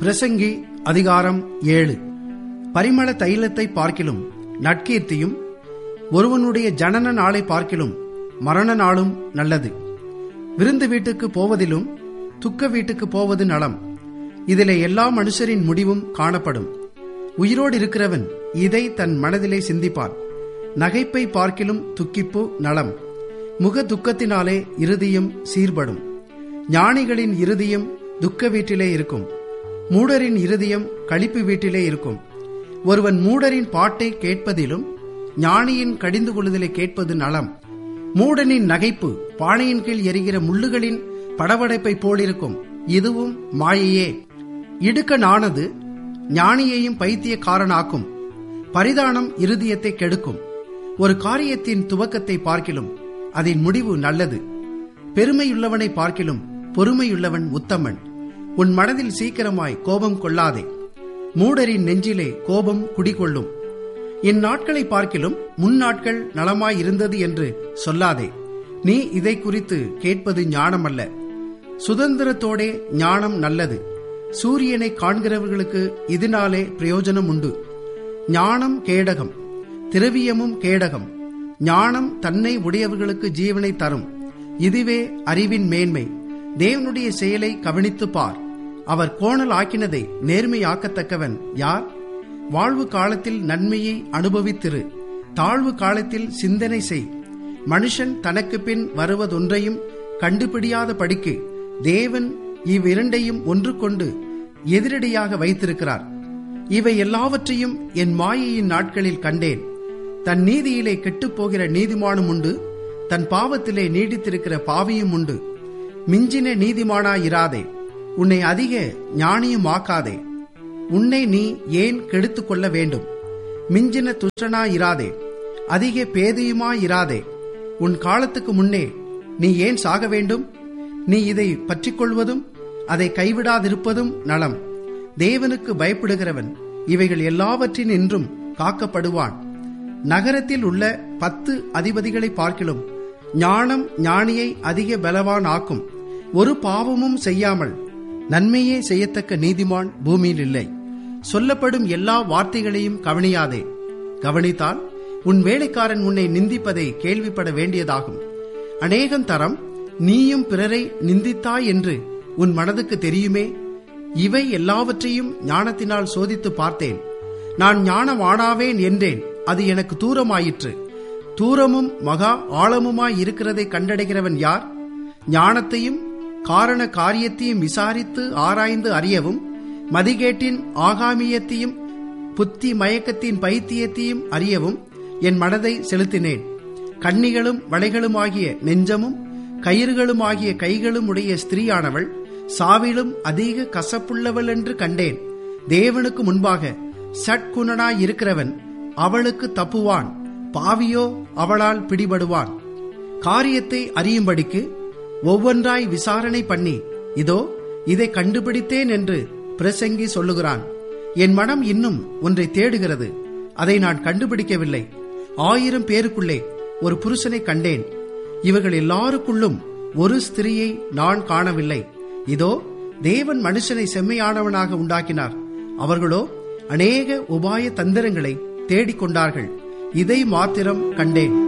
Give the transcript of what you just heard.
பிரசங்கி அதிகாரம் ஏழு பரிமள தைலத்தை பார்க்கிலும் நற்கீர்த்தியும் ஒருவனுடைய ஜனன நாளை பார்க்கிலும் மரண நாளும் நல்லது விருந்து வீட்டுக்கு போவதிலும் துக்க வீட்டுக்கு போவது நலம் இதிலே எல்லா மனுஷரின் முடிவும் காணப்படும் உயிரோடு இருக்கிறவன் இதை தன் மனதிலே சிந்திப்பான் நகைப்பை பார்க்கிலும் துக்கிப்பு நலம் முக துக்கத்தினாலே இருதயம் சீர்படும் ஞானிகளின் இருதயம் துக்க வீட்டிலே இருக்கும் மூடரின் இருதயம் களிப்பு வீட்டிலே இருக்கும் ஒருவன் மூடரின் பாட்டை கேட்பதிலும் ஞானியின் கடிந்து கொள்ளுதலை கேட்பது நலம் மூடனின் நகைப்பு பானையின் கீழ் எரிகிற முள்ளுகளின் படபடைப்பை போலிருக்கும் இதுவும் மாயையே இடுக்கனானது ஞானியையும் பைத்தியக்காரனாக்கும் பரிதானம் இருதயத்தை கெடுக்கும் ஒரு காரியத்தின் துவக்கத்தை பார்க்கிலும் அதன் முடிவு நல்லது பெருமையுள்ளவனை பார்க்கிலும் பொறுமையுள்ளவன் உத்தமன் உன் மனதில் சீக்கிரமாய் கோபம் கொள்ளாதே மூடரின் நெஞ்சிலே கோபம் குடிகொள்ளும் இந்நாட்களை பார்க்கிலும் முன்னாட்கள் நலமாய் இருந்தது என்று சொல்லாதே நீ இதை குறித்து கேட்பது ஞானமல்ல சுதந்திரத்தோடே ஞானம் நல்லது சூரியனை காண்கிறவர்களுக்கு இதனாலே பிரயோஜனம் உண்டு ஞானம் கேடகம் திரவியமும் கேடகம் ஞானம் தன்னை உடையவர்களுக்கு ஜீவனை தரும் இதுவே அறிவின் மேன்மை தேவனுடைய செயலை கவனித்துப் பார் அவர் கோணல் ஆக்கினதை நேர்மையாக்கத்தக்கவன் யார் வாழ்வு காலத்தில் நன்மையை அனுபவித்திரு தாழ்வு காலத்தில் சிந்தனை செய் மனுஷன் தனக்கு பின் வருவதொன்றையும் கண்டுபிடியாத படிக்கு தேவன் இவ்விரண்டையும் ஒன்று கொண்டு எதிரடியாக வைத்திருக்கிறார் இவை எல்லாவற்றையும் என் மாயையின் நாட்களில் கண்டேன் தன் நீதியிலே கெட்டுப்போகிற நீதிமானும் உண்டு தன் பாவத்திலே நீடித்திருக்கிற பாவியும் உண்டு மிஞ்சின நீதிமானாயிராதே உன்னை அதிக ஞானியும் ஆக்காதே உன்னை நீ ஏன் கெடுத்துக் கொள்ள வேண்டும் மிஞ்சின துஷ்டனாயிராதே அதிக பேதையுமாயிராதே உன் காலத்துக்கு முன்னே நீ ஏன் சாக வேண்டும் நீ இதை பற்றிக்கொள்வதும் அதை கைவிடாதிருப்பதும் நலம் தேவனுக்கு பயப்படுகிறவன் இவைகள் எல்லாவற்றின் என்றும் காக்கப்படுவான் நகரத்தில் உள்ள பத்து அதிபதிகளை பார்க்கிலும் ஞானம் ஞானியை அதிக பலவான் ஆக்கும் ஒரு பாவமும் செய்யாமல் நன்மையே செய்யத்தக்க நீதிமான் பூமியில் இல்லை சொல்லப்படும் எல்லா வார்த்தைகளையும் கவனியாதே கவனித்தால் உன் வேலைக்காரன் உன்னை நிந்திப்பதை கேள்விப்பட வேண்டியதாகும் அநேகம் தரம் நீயும் பிறரை நிந்தித்தாய் என்று உன் மனதுக்கு தெரியுமே இவை எல்லாவற்றையும் ஞானத்தினால் சோதித்து பார்த்தேன் நான் ஞானவானாவேன் என்றேன் அது எனக்கு தூரமாயிற்று தூரமும் மகா ஆழமுமாய் இருக்கிறதை கண்டடைகிறவன் யார் ஞானத்தையும் காரண காரியத்தையும் விசாரித்து ஆராய்ந்து அறியவும் மதிகேட்டின் ஆகாமியத்தையும் புத்தி மயக்கத்தின் பைத்தியத்தையும் அறியவும் என் மனதை செலுத்தினேன் கண்ணிகளும் வளைகளுமாகிய நெஞ்சமும் கயிறுகளுமாகிய கைகளும் உடைய ஸ்திரீயானவள் சாவிலும் அதிக கசப்புள்ளவள் என்று கண்டேன் தேவனுக்கு முன்பாக சட்குணனாயிருக்கிறவன் அவளுக்கு தப்புவான் பாவியோ அவளால் பிடிபடுவான் காரியத்தை அறியும்படிக்கு ஒவ்வொன்றாய் விசாரணை பண்ணி இதோ இதை கண்டுபிடித்தேன் என்று பிரசங்கி சொல்லுகிறான் என் மனம் இன்னும் ஒன்றை தேடுகிறது அதை நான் கண்டுபிடிக்கவில்லை ஆயிரம் பேருக்குள்ளே ஒரு புருஷனை கண்டேன் இவர்கள் எல்லாருக்குள்ளும் ஒரு ஸ்திரியை நான் காணவில்லை இதோ தேவன் மனுஷனை செம்மையானவனாக உண்டாக்கினார் அவர்களோ அநேக உபாய தந்திரங்களை தேடிக்கொண்டார்கள் இதை மாத்திரம் கண்டேன்